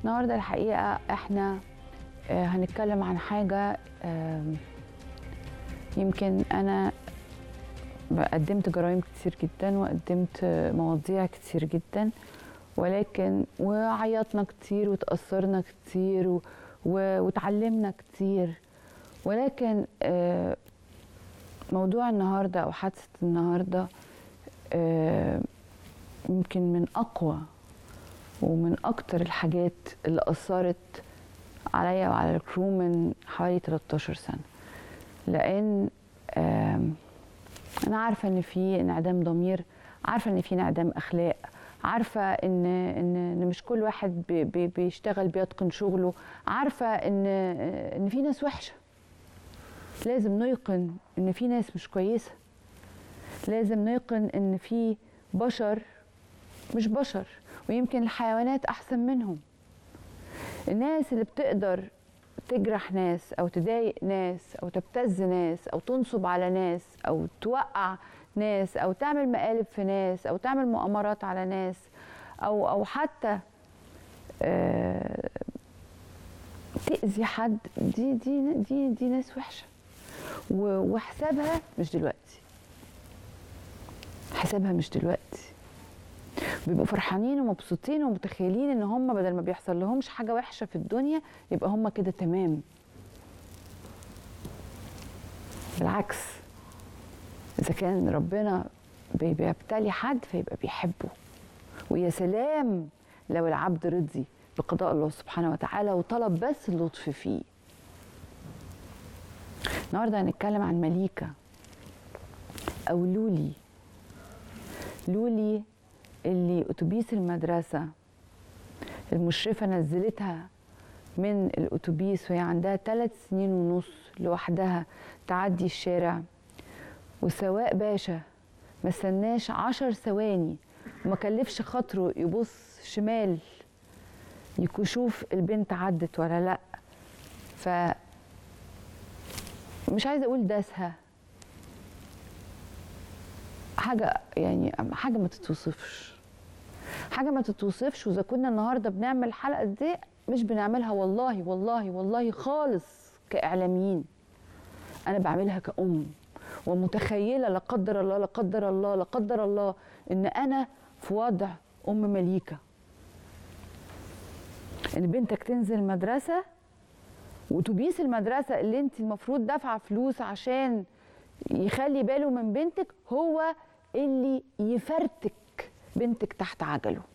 النهارده الحقيقه احنا آه، هنتكلم عن حاجه آم، يمكن انا قدمت جرائم كتير جدا وقدمت آه، مواضيع كتير جدا ولكن وعيطنا كتير وتأثرنا كتير و- و- وتعلمنا كتير ولكن آه، موضوع النهارده او حادثه النهارده آه، يمكن من اقوى ومن اكتر الحاجات اللي اثرت عليا وعلى الكرو من حوالي 13 سنه لان آم، انا عارفه ان في انعدام ضمير عارفه ان في انعدام اخلاق عارفه ان ان ان مش كل واحد بي بي بيشتغل بيتقن شغله عارفه ان ان في ناس وحشه لازم نيقن ان في ناس مش كويسه لازم نيقن ان في بشر مش بشر ويمكن الحيوانات احسن منهم الناس اللي بتقدر تجرح ناس او تضايق ناس او تبتز ناس او تنصب على ناس او توقع ناس او تعمل مقالب في ناس او تعمل مؤامرات على ناس او او حتى آه، تأذي حد دي دي دي دي ناس وحشه و- وحسابها مش دلوقتي حسابها مش دلوقتي بيبقوا فرحانين ومبسوطين ومتخيلين ان هم بدل ما بيحصل لهمش حاجه وحشه في الدنيا يبقى هم كده تمام بالعكس اذا كان ربنا بي- بيبتلي حد فيبقى بيحبه ويا سلام لو العبد رضي بقضاء الله سبحانه وتعالى وطلب بس اللطف فيه النهارده هنتكلم عن مليكه او لولي لولي اللي اتوبيس المدرسه المشرفه نزلتها من الاتوبيس وهي عندها ثلاث سنين ونص لوحدها تعدي الشارع وسواق باشا ما استناش عشر ثواني وما كلفش خاطره يبص شمال يشوف البنت عدت ولا لا ف مش عايزه اقول داسها حاجه يعني حاجه ما تتوصفش حاجه ما تتوصفش واذا كنا النهارده بنعمل الحلقه دي مش بنعملها والله والله والله خالص كاعلاميين انا بعملها كأم ومتخيله لا قدر الله لا قدر الله لا قدر الله ان انا في وضع ام مليكه ان بنتك تنزل المدرسه واتوبيس المدرسه اللي انت المفروض دافعه فلوس عشان يخلي باله من بنتك هو اللي يفرتك بنتك تحت عجله